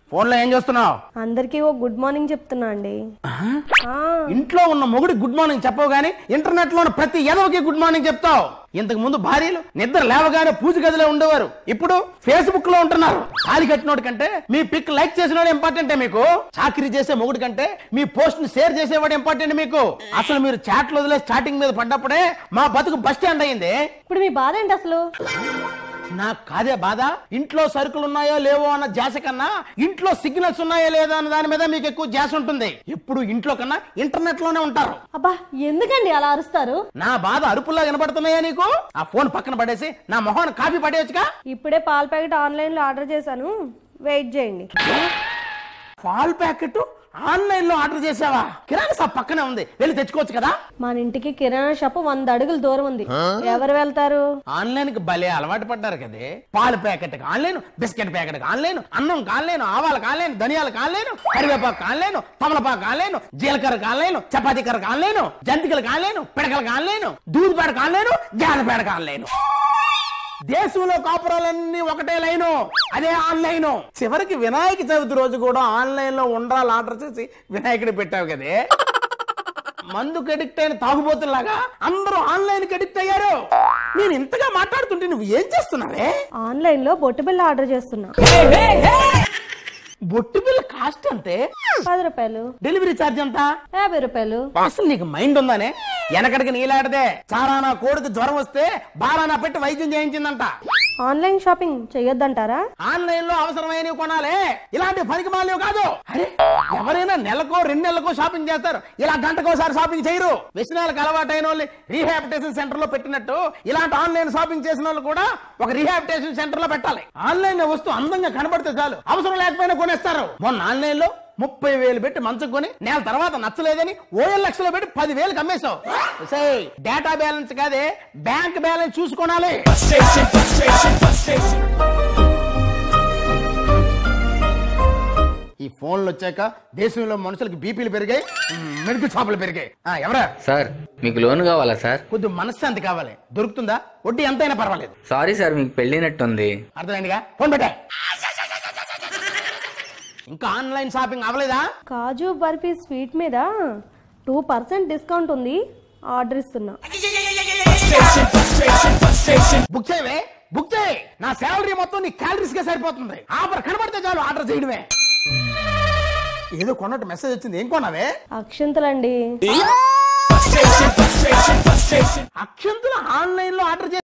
phone లో ఏం చేస్తున్నావు అందరికీ ఓ గుడ్ మార్నింగ్ చెప్తున్నా అండి ఆ, ఇంట్లో ఉన్న మొగుడి గుడ్ మార్నింగ్ చెప్పవు గానీ ఇంటర్నెట్ లో ఉన్న ప్రతి ఎదవకి గుడ్ మార్నింగ్ చెప్తావు ఇంతకు ముందు భార్యలు నిద్ర లేవగానే పూజ గదిలో ఉండేవారు ఇప్పుడు ఫేస్బుక్ లో ఉంటున్నారు తాలి కట్టినోడి కంటే మీ పిక్ లైక్ చేసినోడు ఇంపార్టెంటే మీకు చాకరీ చేసే మొగుడి కంటే మీ పోస్ట్ ని షేర్ చేసేవాడు ఇంపార్టెంట్ మీకు అసలు మీరు చాట్లు వదిలే స్టార్టింగ్ మీద పడ్డప్పుడే మా బతుకు బస్ స్టాండ్ అయింది ఇప్పుడు మీ బాధ ఏంటి అసలు నాకు కాదే బాధ ఇంట్లో సరుకులు ఉన్నాయో లేవో అన్న జాస కన్నా ఇంట్లో సిగ్నల్స్ ఉన్నాయో లేదో అన్న దాని మీద మీకు ఎక్కువ జాస ఉంటుంది ఎప్పుడు ఇంట్లో కన్నా ఇంటర్నెట్ లోనే ఉంటారు అబ్బా ఎందుకండి అలా అరుస్తారు నా బాధ అరుపుల్లా వినపడుతున్నాయా నీకు ఆ ఫోన్ పక్కన పడేసి నా మొహాన్ని కాఫీ పడేయచ్చుగా ఇప్పుడే పాల ప్యాకెట్ ఆన్లైన్ లో ఆర్డర్ చేశాను వెయిట్ చేయండి పాల్ ప్యాకెట్ ఆన్లైన్ లో ఆర్డర్ చేసావా కిరాణా షాప్ పక్కనే ఉంది వెళ్ళి తెచ్చుకోవచ్చు కదా మన ఇంటికి కిరాణా షాప్ వంద అడుగులు దూరం ఉంది ఎవరు వెళ్తారు ఆన్లైన్ కి భలే అలవాటు పడ్డారు కదే పాల packet online biscuit packet online అన్నం ఆన్లైన్ ఆవాలకు ఆన్లైన్ ధనియాలకు ఆన్లైన్ కరివేపాకు ఆన్లైన్ తమలపాకు ఆన్లైన్ జీలకర్రకు ఆన్లైన్ చపాతీ కర్రకు ఆన్లైన్ జంతికలకు ఆన్లైన్ పిడకలకు ఆన్లైన్ దూది పేడకు ఆన్లైన్ జాన పేడకు ఆన్లైన్ దేశంలో కాపురాలన్నీ ఒకటే లైను అదే ఆన్లైన్ చివరికి వినాయక చవితి రోజు కూడా ఆన్లైన్ లో ఉండాలి ఆర్డర్ చేసి వినాయకుడు పెట్టావు కదే మందుకు అడిక్ట్ అయిన తాగుబోతులాగా అందరూ ఆన్లైన్ కి అడిక్ట్ అయ్యారు నేను ఇంతగా మాట్లాడుతుంటే నువ్వు ఏం చేస్తున్నావే ఆన్లైన్ లో బొట్టు బిల్ల ఆర్డర్ చేస్తున్నా బొట్టు బిల్ల కాస్ట్ అంతే పది రూపాయలు డెలివరీ ఛార్జ్ ఎంత యాభై రూపాయలు అసలు నీకు మైండ్ ఉందానే వెనకడికి నీలాడదే చారానా కోడికి జ్వరం వస్తే బారానా పెట్టి వైద్యం చేయించిందంట ఆన్లైన్ షాపింగ్ చెయ్యొద్దంటారా ఆన్లైన్ లో అవసరమైనవి కొనాలి ఇలాంటి పనికి మాలేవు కాదు అరే ఎవరైనా నెలకో రెండు నెలలకో షాపింగ్ చేస్తారు ఇలా గంటకోసారి షాపింగ్ చేయరు వ్యసనాలకు అలవాటైన వాళ్ళు రీహాబిటేషన్ సెంటర్ లో పెట్టినట్టు ఇలాంటి ఆన్లైన్ షాపింగ్ చేసిన వాళ్ళు కూడా ఒక రీహాబిటేషన్ సెంటర్ లో పెట్టాలి ఆన్లైన్ వస్తువు అందంగా కనబడితే చాలు అవసరం లేకపోయినా కొనేస్తారు మొన్న ఆన్లైన్ లో ముప్పై వేలు పెట్టి మంచం కొని నెల తర్వాత నచ్చలేదని ఓఎల్ లక్షలు పెట్టి పది వేలకు అమ్మేశావు డేటా బ్యాలెన్స్ కాదే బ్యాంక్ బ్యాలెన్స్ చూసుకోనాలి ఈ ఫోన్లు వచ్చాక దేశంలో మనుషులకు బీపీలు పెరిగాయి మెడికల్ షాపులు పెరిగాయి ఆ, ఎవరా సార్ మీకు లోన్ కావాలా సార్ కొద్ది మనశ్శాంతి కావాలి దొరుకుతుందా వడ్డీ ఎంతైనా పర్వాలేదు సారీ సార్ మీకు పెళ్ళినట్టుంది అర్థమైందిగా ఫోన్ పెట్టా ఇంకా ఆన్లైన్ షాపింగ్ అవ్వలేదా కాజు బర్ఫీ స్వీట్ మీద టూ పర్సెంట్ డిస్కౌంట్ ఉంది ఆర్డర్ ఇస్తున్నా బుక్ చేయవే బుక్ చేయి నా శాలరీ మొత్తం నీ క్యాలరీస్ గా సరిపోతుంది ఆఫర్ కనబడితే చాలు ఆర్డర్ చేయడమే ఏదో కొన్నట్టు మెసేజ్ వచ్చింది ఏం కొన్నావే అక్షంతలండి అక్షంతులు ఆన్లైన్ లో ఆర్డర్ చేసి